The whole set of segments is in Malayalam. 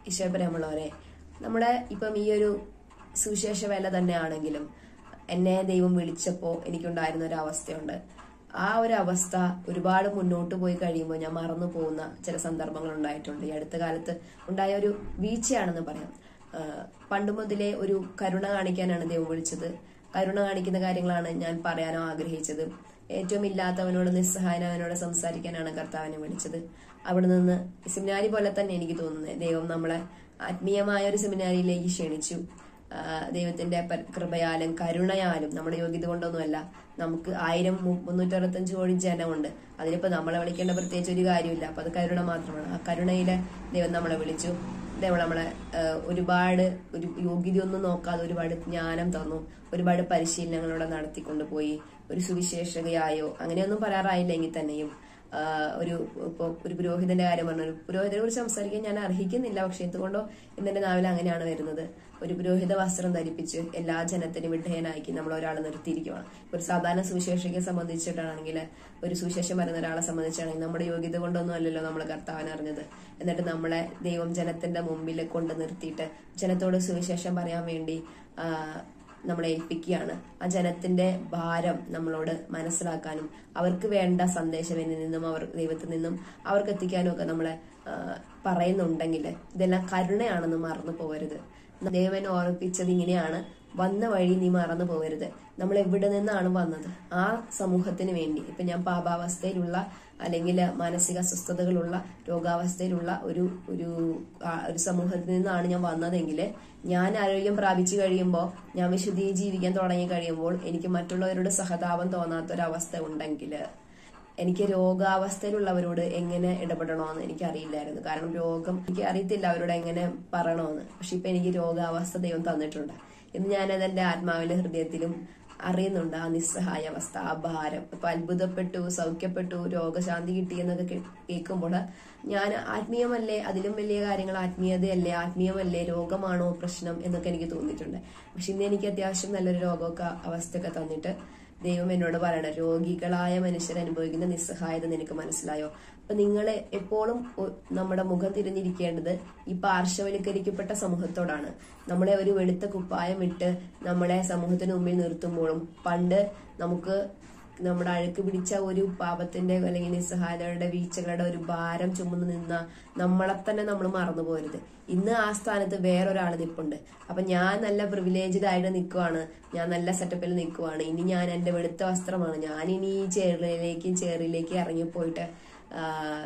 ഈശോപ്രേമുള്ളവരെ നമ്മുടെ ഇപ്പം ഈ ഒരു സുവിശേഷ വേല തന്നെയാണെങ്കിലും എന്നെ ദൈവം വിളിച്ചപ്പോൾ എനിക്കുണ്ടായിരുന്ന ഒരു അവസ്ഥയുണ്ട് ആ ഒരു അവസ്ഥ ഒരുപാട് മുന്നോട്ട് പോയി കഴിയുമ്പോൾ ഞാൻ മറന്നു പോകുന്ന ചില സന്ദർഭങ്ങൾ ഉണ്ടായിട്ടുണ്ട് ഈ അടുത്ത കാലത്ത് ഉണ്ടായ ഒരു വീഴ്ചയാണെന്ന് പറയാം ആ, പണ്ട് മുതലേ ഒരു കരുണ കാണിക്കാനാണ് ദൈവം വിളിച്ചത് കരുണ കാണിക്കുന്ന കാര്യങ്ങളാണ് ഞാൻ പറയാനോ ആഗ്രഹിച്ചത് ഏറ്റവും ഇല്ലാത്തവനോട് നിസ്സഹായനവനോട് സംസാരിക്കാനാണ് കർത്താവിനെ വിളിച്ചത് അവിടെ നിന്ന് സെമിനാരി പോലെ തന്നെ എനിക്ക് തോന്നുന്നത് ദൈവം നമ്മളെ ആത്മീയമായ ഒരു സെമിനാരിയിലേക്ക് ക്ഷണിച്ചു ആ, ദൈവത്തിന്റെ പ- കൃപയാലും കരുണയാലും നമ്മുടെ യോഗ്യത കൊണ്ടൊന്നുമല്ല നമുക്ക് ആയിരം മു- മുന്നൂറ്ററുപത്തഞ്ച് കോടി ജനമുണ്ട് അതിലിപ്പോ നമ്മളെ വിളിക്കേണ്ട പ്രത്യേകിച്ച് ഒരു കാര്യമില്ല അപ്പൊ അത് കരുണ മാത്രമാണ് ആ കരുണയില് ദൈവം നമ്മളെ വിളിച്ചു ദൈവം നമ്മളെ ആ, ഒരുപാട് ഒരു യോഗ്യതയൊന്നും നോക്കാതെ ഒരുപാട് ജ്ഞാനം തന്നു ഒരുപാട് പരിശീലനങ്ങളോടെ നടത്തിക്കൊണ്ടുപോയി ഒരു സുവിശേഷകയായോ അങ്ങനെയൊന്നും പറയാറായില്ലെങ്കിൽ തന്നെയും ആ, ഒരു ഇപ്പൊ ഒരു പുരോഹിതന്റെ കാര്യം പറഞ്ഞു ഒരു പുരോഹിതനെ കുറിച്ച് സംസാരിക്കാൻ ഞാൻ അർഹിക്കുന്നില്ല പക്ഷെ എന്തുകൊണ്ടോ ഇന്നെന്റെ നാവിൽ അങ്ങനെയാണ് വരുന്നത് ഒരു പുരോഹിത വസ്ത്രം ധരിപ്പിച്ച് എല്ലാ ജനത്തിനും വിധേയനാക്കി നമ്മൾ ഒരാളെ നിർത്തിയിരിക്കുകയാണ് ഒരു സാധാരണ സുവിശേഷകയെ സംബന്ധിച്ചിട്ടാണെങ്കിൽ ഒരു സുവിശേഷം വരുന്ന ഒരാളെ സംബന്ധിച്ചാണെങ്കിൽ നമ്മുടെ യോഗ്യത കൊണ്ടൊന്നും അല്ലല്ലോ നമ്മൾ കർത്താവിനെ അറിഞ്ഞത് എന്നിട്ട് നമ്മളെ ദൈവം ജനത്തിന്റെ മുമ്പിൽ കൊണ്ട് നിർത്തിയിട്ട് ജനത്തോട് സുവിശേഷം പറയാൻ വേണ്ടി ആ, നമ്മളെ ഏൽപ്പിക്കുകയാണ് ആ ജനത്തിന്റെ ഭാരം നമ്മളോട് മനസ്സിലാക്കാനും അവർക്ക് വേണ്ട സന്ദേശം എന്നിൽ നിന്നും അവർ ദൈവത്തിൽ നിന്നും അവർക്ക് എത്തിക്കാനും ഒക്കെ നമ്മളെ ആ, പറയുന്നുണ്ടെങ്കിൽ ഇതെല്ലാം കരുണയാണെന്ന് മറന്നു പോകരുത് ദൈവൻ ഓർപ്പിച്ചത് ഇങ്ങനെയാണ് വന്ന വഴി നീ മറന്നു പോകരുത് നമ്മൾ എവിടെ നിന്നാണ് വന്നത് ആ സമൂഹത്തിന് വേണ്ടി ഇപ്പൊ ഞാൻ പാപാവസ്ഥയിലുള്ള അല്ലെങ്കിൽ മാനസിക അസ്വസ്ഥതകളുള്ള രോഗാവസ്ഥയിലുള്ള ഒരു ഒരു ആ, ഒരു സമൂഹത്തിൽ നിന്നാണ് ഞാൻ വന്നതെങ്കിൽ ഞാൻ ആരോഗ്യം പ്രാപിച്ചു കഴിയുമ്പോൾ ഞാൻ വിശുദ്ധി ജീവിക്കാൻ തുടങ്ങി കഴിയുമ്പോൾ എനിക്ക് മറ്റുള്ളവരോട് സഹതാപം തോന്നാത്തൊരവസ്ഥ ഉണ്ടെങ്കിൽ എനിക്ക് രോഗാവസ്ഥയിലുള്ളവരോട് എങ്ങനെ ഇടപെടണമെന്ന് എനിക്ക് അറിയില്ലായിരുന്നു കാരണം രോഗം എനിക്ക് അറിയത്തില്ല അവരോട് എങ്ങനെ പറയണമെന്ന് പക്ഷെ ഇപ്പൊ എനിക്ക് രോഗാവസ്ഥ ദൈവം തന്നിട്ടുണ്ട് ഇന്ന് ഞാനത് എന്റെ ആത്മാവിലെ ഹൃദയത്തിലും അറിയുന്നുണ്ട് ആ നിസ്സഹായ അവസ്ഥ ആ ഭാരം ഇപ്പൊ അത്ഭുതപ്പെട്ടു സൗഖ്യപ്പെട്ടു രോഗശാന്തി കിട്ടി എന്നൊക്കെ കേ- കേൾക്കുമ്പോൾ ഞാൻ ആത്മീയമല്ലേ അതിലും വലിയ കാര്യങ്ങൾ ആത്മീയതയല്ലേ ആത്മീയമല്ലേ രോഗമാണോ പ്രശ്നം എന്നൊക്കെ എനിക്ക് തോന്നിയിട്ടുണ്ട് പക്ഷെ ഇന്ന് എനിക്ക് അത്യാവശ്യം നല്ലൊരു രോഗമൊക്കെ അവസ്ഥയൊക്കെ തന്നിട്ട് ദൈവം എന്നോട് പറയണം രോഗികളായ മനുഷ്യർ അനുഭവിക്കുന്ന നിസ്സഹായത നിനക്ക് മനസ്സിലായോ അപ്പൊ നിങ്ങൾ എപ്പോഴും ഒ- നമ്മുടെ മുഖം തിരിഞ്ഞിരിക്കേണ്ടത് ഈ പാർശ്വവൽക്കരിക്കപ്പെട്ട സമൂഹത്തോടാണ് നമ്മളെ ഒരു വെളുത്ത കുപ്പായം ഇട്ട് നമ്മളെ സമൂഹത്തിന് മുമ്പിൽ നിർത്തുമ്പോഴും പണ്ട് നമുക്ക് നമ്മുടെ അഴുക്ക് പിടിച്ച ഒരു പാപത്തിന്റെ അല്ലെങ്കിൽ നിസ്സഹായതയുടെ വീഴ്ചകളുടെ ഒരു ഭാരം ചുമന്ന് നിന്ന നമ്മളെ തന്നെ നമ്മൾ മറന്നു പോരുത് ഇന്ന് ആ സ്ഥാനത്ത് വേറൊരാൾ നിൽപ്പുണ്ട് അപ്പൊ ഞാൻ നല്ല പ്രിവിലേജ്ഡ് ആയിട്ട് നിൽക്കുവാണ് ഞാൻ നല്ല സെറ്റപ്പിൽ നിൽക്കുവാണ് ഇനി ഞാൻ എന്റെ വെളുത്ത വസ്ത്രമാണ് ഞാൻ ഇനി ഈ ചേറിലേക്ക് ചേറിലേക്ക് ഇറങ്ങിപ്പോയിട്ട് ആ,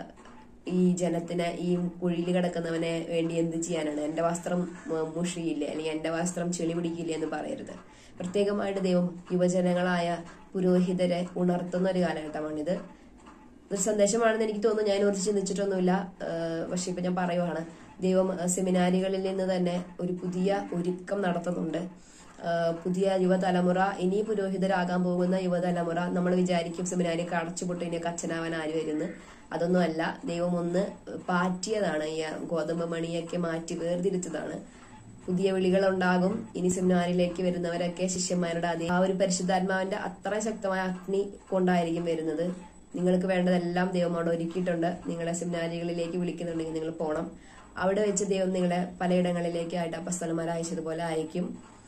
ഈ ജനത്തിന് ഈ കുഴിയിൽ കിടക്കുന്നവനെ വേണ്ടി എന്ത് ചെയ്യാനാണ് എന്റെ വസ്ത്രം മ- മുഷിയില്ലേ അല്ലെങ്കിൽ എന്റെ വസ്ത്രം ചെളി പിടിക്കില്ലേ എന്ന് പറയരുത് പ്രത്യേകമായിട്ട് ദൈവം യുവജനങ്ങളായ പുരോഹിതരെ ഉണർത്തുന്ന ഒരു കാലഘട്ടമാണിത് ഒരു സന്ദേശമാണെന്ന് എനിക്ക് തോന്നുന്നു ഞാൻ കുറിച്ച് ചിന്തിച്ചിട്ടൊന്നുമില്ല ഏഹ് പക്ഷെ ഇപ്പൊ ഞാൻ പറയുവാണ് ദൈവം ഏഹ് സെമിനാരികളിൽ നിന്ന് തന്നെ ഒരു പുതിയ ഒരുക്കം നടത്തുന്നുണ്ട് ഏഹ് പുതിയ യുവതലമുറ ഇനി പുരോഹിതരാകാൻ പോകുന്ന യുവതലമുറ നമ്മൾ വിചാരിക്കും സെമിനാരിയൊക്കെ അടച്ചുപൊട്ട് ഇനി അച്ഛനാവാൻ ആര് വരുന്നു അതൊന്നും അല്ല ദൈവം ഒന്ന് പാറ്റിയതാണ് ഈ ഗോതമ്പ് മണിയൊക്കെ മാറ്റി വേർതിരിച്ചതാണ് പുതിയ വിളികൾ ഉണ്ടാകും ഇനി സെമിനാറിലേക്ക് വരുന്നവരൊക്കെ ശിഷ്യന്മാരുടെ അതേ ആ ഒരു പരിശുദ്ധാത്മാവിന്റെ അത്ര ശക്തമായ അഗ്നി കൊണ്ടായിരിക്കും വരുന്നത് നിങ്ങൾക്ക് വേണ്ടതെല്ലാം ദൈവം അവിടെ ഒരുക്കിയിട്ടുണ്ട് നിങ്ങളെ സെമിനാരികളിലേക്ക് വിളിക്കുന്നുണ്ടെങ്കിൽ നിങ്ങൾ പോകണം അവിടെ വെച്ച് ദൈവം നിങ്ങളെ പലയിടങ്ങളിലേക്കായിട്ട് അപ്പസ്ഥലന്മാർ അയച്ചതുപോലെ അയക്കും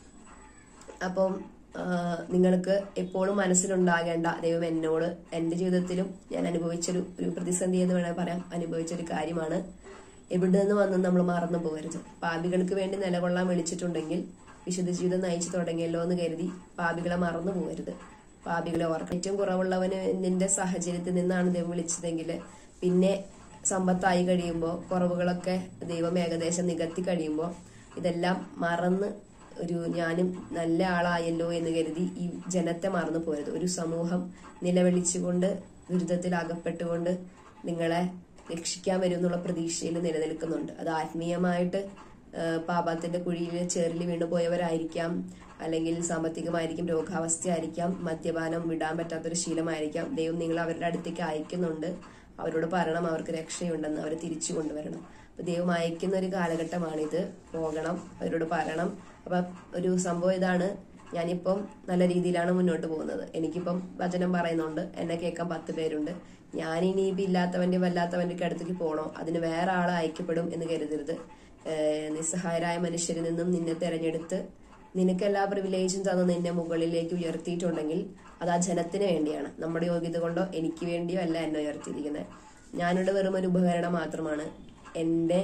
അപ്പം ആ, നിങ്ങൾക്ക് എപ്പോഴും മനസ്സിലുണ്ടാകേണ്ട ദൈവം എന്നോട് എന്റെ ജീവിതത്തിലും ഞാൻ അനുഭവിച്ചൊരു ഒരു പ്രതിസന്ധി എന്ന് വേണമെങ്കിൽ പറയാം അനുഭവിച്ചൊരു കാര്യമാണ് എവിടെ നിന്ന് വന്ന് നമ്മൾ മറന്നു പോകരുത് പാപികൾക്ക് വേണ്ടി നിലകൊള്ളാൻ വിളിച്ചിട്ടുണ്ടെങ്കിൽ വിശുദ്ധ ജീവിതം നയിച്ചു തുടങ്ങിയല്ലോ എന്ന് കരുതി പാപികളെ മറന്നു പോകരുത് പാപികളെ ഓർക്കണം ഏറ്റവും കുറവുള്ളവന് നിന്റെ സാഹചര്യത്തിൽ നിന്നാണ് ദൈവം വിളിച്ചതെങ്കിൽ പിന്നെ സമ്പത്തായി കഴിയുമ്പോൾ കുറവുകളൊക്കെ ദൈവം ഏകദേശം നികത്തി കഴിയുമ്പോൾ ഇതെല്ലാം മറന്ന് ഒരു ഞാനും നല്ല ആളായല്ലോ എന്ന് കരുതി ഈ ജനത്തെ മറന്നു പോരുത് ഒരു സമൂഹം നിലവിളിച്ചുകൊണ്ട് ദുരിതത്തിൽ അകപ്പെട്ടുകൊണ്ട് നിങ്ങളെ രക്ഷിക്കാൻ വരും എന്നുള്ള പ്രതീക്ഷയിൽ നിലനിൽക്കുന്നുണ്ട് അത് ആത്മീയമായിട്ട് ആ, പാപത്തിന്റെ കുഴിയിൽ ചേറിൽ വീണു പോയവരായിരിക്കാം അല്ലെങ്കിൽ സാമ്പത്തികമായിരിക്കും രോഗാവസ്ഥയായിരിക്കാം മദ്യപാനം വിടാൻ പറ്റാത്തൊരു ശീലമായിരിക്കാം ദൈവം നിങ്ങൾ അവരുടെ അടുത്തേക്ക് അയക്കുന്നുണ്ട് അവരോട് പറയണം അവർക്ക് രക്ഷയുണ്ടെന്ന് അവരെ തിരിച്ചു കൊണ്ടുവരണം അപ്പൊ ദൈവം അയക്കുന്ന ഒരു കാലഘട്ടമാണിത് പോകണം അവരോട് പറയണം അപ്പൊ ഒരു സംഭവം ഇതാണ് ഞാനിപ്പം നല്ല രീതിയിലാണ് മുന്നോട്ട് പോകുന്നത് എനിക്കിപ്പം വചനം പറയുന്നുണ്ട് എന്നെ കേൾക്കാൻ പത്ത് പേരുണ്ട് ഞാൻ ഇനി ഇപ്പം ഇല്ലാത്തവന്റെ വല്ലാത്തവന്റെ ഒക്കെ അടുത്തേക്ക് പോകണോ അതിന് വേറെ ആളെ അയക്കപ്പെടും എന്ന് കരുതരുത് ഏഹ് നിസ്സഹായരായ മനുഷ്യരിൽ നിന്നും നിന്നെ തെരഞ്ഞെടുത്ത് നിനക്ക് എല്ലാ പ്രിവിലേജും തന്ന് നിന്നെ മുകളിലേക്ക് ഉയർത്തിയിട്ടുണ്ടെങ്കിൽ അത് ആ ജനത്തിന് വേണ്ടിയാണ് നമ്മുടെ യോഗ്യത കൊണ്ടോ എനിക്ക് വേണ്ടിയോ അല്ല എന്നെ ഉയർത്തിയിരിക്കുന്നത് ഞാനിവിടെ വെറും ഒരു ഉപകരണം മാത്രമാണ് എൻ്റെ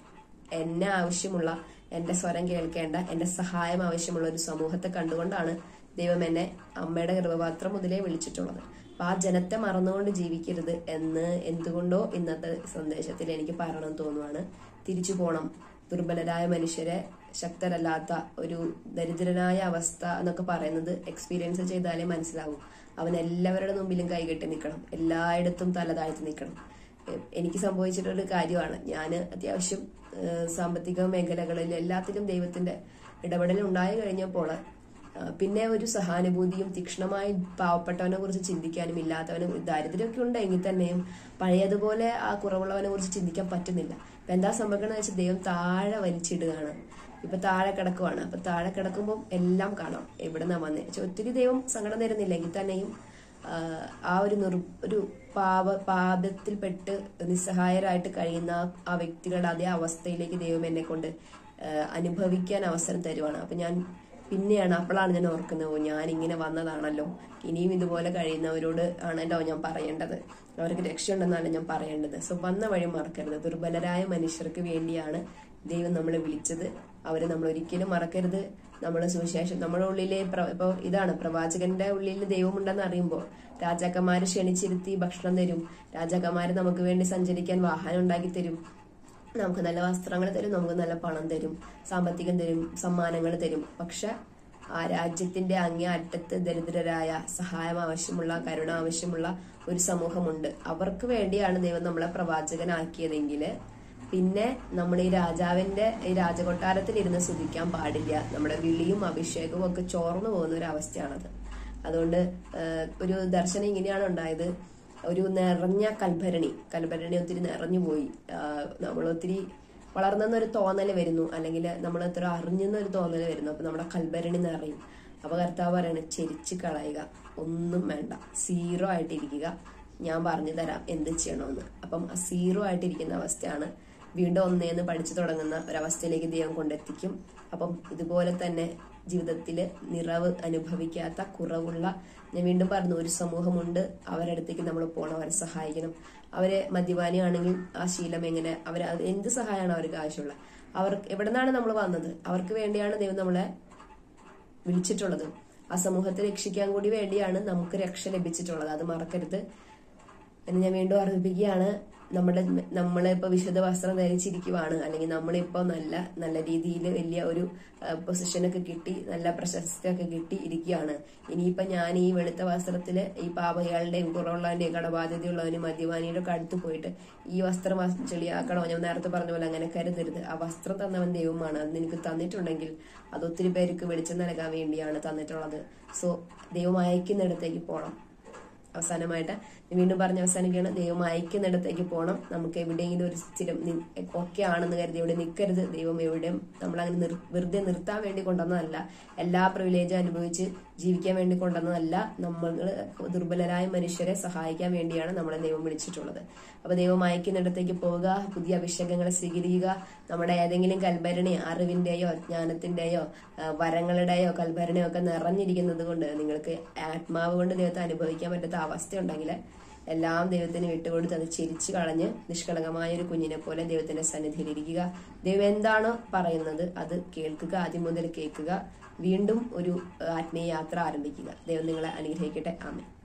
എന്നെ ആവശ്യമുള്ള എന്റെ സ്വരം കേൾക്കേണ്ട എന്റെ സഹായം ആവശ്യമുള്ള ഒരു സമൂഹത്തെ കണ്ടുകൊണ്ടാണ് ദൈവം എന്നെ അമ്മയുടെ ഗർഭപാത്രം മുതലേ വിളിച്ചിട്ടുള്ളത് അപ്പൊ ആ ജനത്തെ മറന്നുകൊണ്ട് ജീവിക്കരുത് എന്ന് എന്തുകൊണ്ടോ ഇന്നത്തെ സന്ദേശത്തിൽ എനിക്ക് പറയണം തോന്നുവാണ് തിരിച്ചു പോണം ദുർബലരായ മനുഷ്യരെ ശക്തരല്ലാത്ത ഒരു ദരിദ്രനായ അവസ്ഥ എന്നൊക്കെ പറയുന്നത് എക്സ്പീരിയൻസ് ചെയ്താലേ മനസ്സിലാവും അവൻ എല്ലാവരുടെ മുമ്പിലും കൈകെട്ടി നിൽക്കണം എല്ലായിടത്തും തല താഴ്ത്തി നിൽക്കണം എ- എനിക്ക് സംഭവിച്ചിട്ടൊരു കാര്യമാണ് ഞാൻ അത്യാവശ്യം ഏഹ്, സാമ്പത്തിക മേഖലകളിൽ എല്ലാത്തിലും ദൈവത്തിന്റെ ഇടപെടൽ ഉണ്ടായി കഴിഞ്ഞപ്പോൾ ആ, പിന്നെ ഒരു സഹാനുഭൂതിയും തീക്ഷ്ണമായി പാവപ്പെട്ടവനെ കുറിച്ച് ചിന്തിക്കാനും ഇല്ലാത്തവനെ ദാരിദ്ര്യമൊക്കെ ഉണ്ടെങ്കിൽ തന്നെയും പഴയതുപോലെ ആ കുറവുള്ളവനെ കുറിച്ച് ചിന്തിക്കാൻ പറ്റുന്നില്ല അപ്പൊ എന്താ സംഭവിക്കണമെന്ന് വെച്ചാൽ ദൈവം താഴെ വലിച്ചിടുകയാണ് ഇപ്പൊ താഴെ കിടക്കുവാണ് അപ്പൊ താഴെ കിടക്കുമ്പോൾ എല്ലാം കാണാം എവിടെ നിന്നാ വന്നേ പക്ഷെ ഒത്തിരി ദൈവം സങ്കടം തരുന്നില്ലെങ്കിൽ തന്നെയും ആ, ആ ഒരു നിർ ഒരു പാപ പാപത്തിൽപ്പെട്ട് നിസ്സഹായരായിട്ട് കഴിയുന്ന ആ- ആ വ്യക്തികളുടെ അതേ അവസ്ഥയിലേക്ക് ദൈവം എന്നെ കൊണ്ട് ആ, അനുഭവിക്കാൻ അവസരം തരുവാണ് അപ്പൊ ഞാൻ പിന്നെയാണ് അപ്പോഴാണ് ഞാൻ ഓർക്കുന്നത് ഓ ഞാൻ ഇങ്ങനെ വന്നതാണല്ലോ ഇനിയും ഇതുപോലെ കഴിയുന്നവരോട് ആണല്ലോ ഞാൻ പറയേണ്ടത് അവർക്ക് രക്ഷയുണ്ടെന്നാണ് ഞാൻ പറയേണ്ടത് സോ വന്ന വഴി മറക്കരുത് ദുർബലരായ മനുഷ്യർക്ക് വേണ്ടിയാണ് ദൈവം നമ്മളെ വിളിച്ചത് അവരെ നമ്മൾ ഒരിക്കലും മറക്കരുത് നമ്മുടെ സുവിശേഷം നമ്മുടെ ഉള്ളിലെ പ്ര- ഇപ്പൊ ഇതാണ് പ്രവാചകന്റെ ഉള്ളിൽ ദൈവമുണ്ടെന്ന് അറിയുമ്പോൾ രാജാക്കന്മാര് ക്ഷണിച്ചിരുത്തി ഭക്ഷണം തരും രാജാക്കന്മാര് നമുക്ക് വേണ്ടി സഞ്ചരിക്കാൻ വാഹനം ഉണ്ടാക്കി തരും നമുക്ക് നല്ല വസ്ത്രങ്ങൾ തരും നമുക്ക് നല്ല പണം തരും സാമ്പത്തികം തരും സമ്മാനങ്ങൾ തരും പക്ഷെ ആ രാജ്യത്തിന്റെ അങ്ങേ അറ്റത്ത് ദരിദ്രരായ സഹായം ആവശ്യമുള്ള കരുണ ആവശ്യമുള്ള ഒരു സമൂഹമുണ്ട് അവർക്ക് വേണ്ടിയാണ് ദൈവം നമ്മളെ പ്രവാചകനാക്കിയതെങ്കിൽ പിന്നെ നമ്മൾ ഈ രാജാവിന്റെ ഈ രാജകൊട്ടാരത്തിൽ ഇരുന്ന് സ്തുതിക്കാൻ പാടില്ല നമ്മുടെ വിളിയും അഭിഷേകവും ഒക്കെ ചോർന്നു പോകുന്ന ഒരു അവസ്ഥയാണത് അതുകൊണ്ട് ഏഹ്, ഒരു ദർശനം ഇങ്ങനെയാണ് ഉണ്ടായത് ഒരു നിറഞ്ഞ കൽഭരണി കൽഭരണി ഒത്തിരി നിറഞ്ഞു പോയി നമ്മൾ ഒത്തിരി വളർന്നെന്നൊരു തോന്നല് വരുന്നു അല്ലെങ്കിൽ നമ്മൾ എത്ര അറിഞ്ഞെന്നൊരു തോന്നല് വരുന്നു അപ്പൊ നമ്മുടെ കൽഭരണി നിറയും അപ്പൊ കർത്താവ് പറയണ ചെരിച്ച് കളയുക ഒന്നും വേണ്ട സീറോ ആയിട്ടിരിക്കുക ഞാൻ പറഞ്ഞു തരാം എന്ത് ചെയ്യണമെന്ന് അപ്പം ആ സീറോ ആയിട്ടിരിക്കുന്ന അവസ്ഥയാണ് വീണ്ടും ഒന്നേന്ന് പഠിച്ചു തുടങ്ങുന്ന ഒരവസ്ഥയിലേക്ക് ദൈവം കൊണ്ടെത്തിക്കും അപ്പം ഇതുപോലെ തന്നെ ജീവിതത്തിൽ നിറവ് അനുഭവിക്കാത്ത കുറവുള്ള ഞാൻ വീണ്ടും പറഞ്ഞു ഒരു സമൂഹമുണ്ട് അവരുടെ അടുത്തേക്ക് നമ്മൾ പോകണം അവരെ സഹായിക്കണം അവരെ മദ്യപാനിയാണെങ്കിൽ ആ ശീലം എങ്ങനെ അവർ എന്ത് സഹായമാണ് അവർക്ക് ആവശ്യമുള്ളത് അവർക്ക് എവിടെ നിന്നാണ് നമ്മൾ വന്നത് അവർക്ക് വേണ്ടിയാണ് ദൈവം നമ്മളെ വിളിച്ചിട്ടുള്ളത് ആ സമൂഹത്തെ രക്ഷിക്കാൻ കൂടി വേണ്ടിയാണ് നമുക്ക് രക്ഷ ലഭിച്ചിട്ടുള്ളത് അത് മറക്കരുത് എന്ന് ഞാൻ വീണ്ടും ഓർമ്മിപ്പിക്കുകയാണ് നമ്മുടെ നമ്മളിപ്പോ വിശുദ്ധ വസ്ത്രം ധരിച്ചിരിക്കുവാണ് അല്ലെങ്കിൽ നമ്മളിപ്പോ നല്ല നല്ല രീതിയിൽ വലിയ ഒരു പൊസിഷനൊക്കെ കിട്ടി നല്ല പ്രശസ്തിയൊക്കെ കിട്ടി ഇരിക്കുകയാണ് ഇനിയിപ്പോ ഞാൻ ഈ വെളുത്ത വസ്ത്രത്തില് ഈ പാപയാളുടെയും കുറവുള്ളവന്റെയും കടബാധ്യതയുള്ളവനും മദ്യപാനിയുടെ ഒക്കെ അടുത്ത് പോയിട്ട് ഈ വസ്ത്രം വസ്- ചെളിയാക്കണോ ഞാൻ നേരത്തെ പറഞ്ഞ പോലെ അങ്ങനെ കരുതരുത് ആ വസ്ത്രം തന്നവൻ ദൈവമാണ് അത് നിനക്ക് തന്നിട്ടുണ്ടെങ്കിൽ അത് ഒത്തിരി പേർക്ക് വെളിച്ചം നൽകാൻ വേണ്ടിയാണ് തന്നിട്ടുള്ളത് സോ ദൈവം അയക്കുന്നിടത്തേക്ക് പോകണം അവസാനമായിട്ട് ഞാൻ വീണ്ടും പറഞ്ഞ അവസാനിക്കുകയാണ് ദൈവം അയക്കുന്നിടത്തേക്ക് പോകണം നമുക്ക് എവിടെയെങ്കിലും ഒരു സ്ഥിരം ഒക്കെ ആണെന്ന് കരുതി എവിടെ നിൽക്കരുത് ദൈവം എവിടെയും നമ്മളങ്ങനെ നിർ വെറുതെ നിർത്താൻ വേണ്ടി കൊണ്ടുവന്നതല്ല എല്ലാ പ്രിവിലേജും അനുഭവിച്ച് ജീവിക്കാൻ വേണ്ടി കൊണ്ടുവന്നതല്ല നമ്മൾ ദുർബലരായ മനുഷ്യരെ സഹായിക്കാൻ വേണ്ടിയാണ് നമ്മളെ ദൈവം വിളിച്ചിട്ടുള്ളത് അപ്പൊ ദൈവം അയക്കുന്നിടത്തേക്ക് പോവുക പുതിയ അഭിഷേകങ്ങളെ സ്വീകരിക്കുക നമ്മുടെ ഏതെങ്കിലും കൽഭരണി അറിവിന്റെയോ ജ്ഞാനത്തിന്റെയോ ആ, വരങ്ങളുടെയോ കൽഭരണയോ ഒക്കെ നിറഞ്ഞിരിക്കുന്നത് കൊണ്ട് നിങ്ങൾക്ക് ആത്മാവ് കൊണ്ട് ദൈവത്തെ അനുഭവിക്കാൻ പറ്റാത്ത അവസ്ഥയുണ്ടെങ്കിൽ എല്ലാം ദൈവത്തിന് വിട്ടുകൊടുത്ത് അത് ചിരിച്ചു കളഞ്ഞ് നിഷ്കളങ്കമായ ഒരു കുഞ്ഞിനെ പോലെ ദൈവത്തിന്റെ സന്നിധിയിൽ ഇരിക്കുക ദൈവം എന്താണോ പറയുന്നത് അത് കേൾക്കുക ആദ്യം മുതൽ കേൾക്കുക വീണ്ടും ഒരു ആത്മീയ യാത്ര ആരംഭിക്കുക ദൈവം നിങ്ങളെ അനുഗ്രഹിക്കട്ടെ ആമേ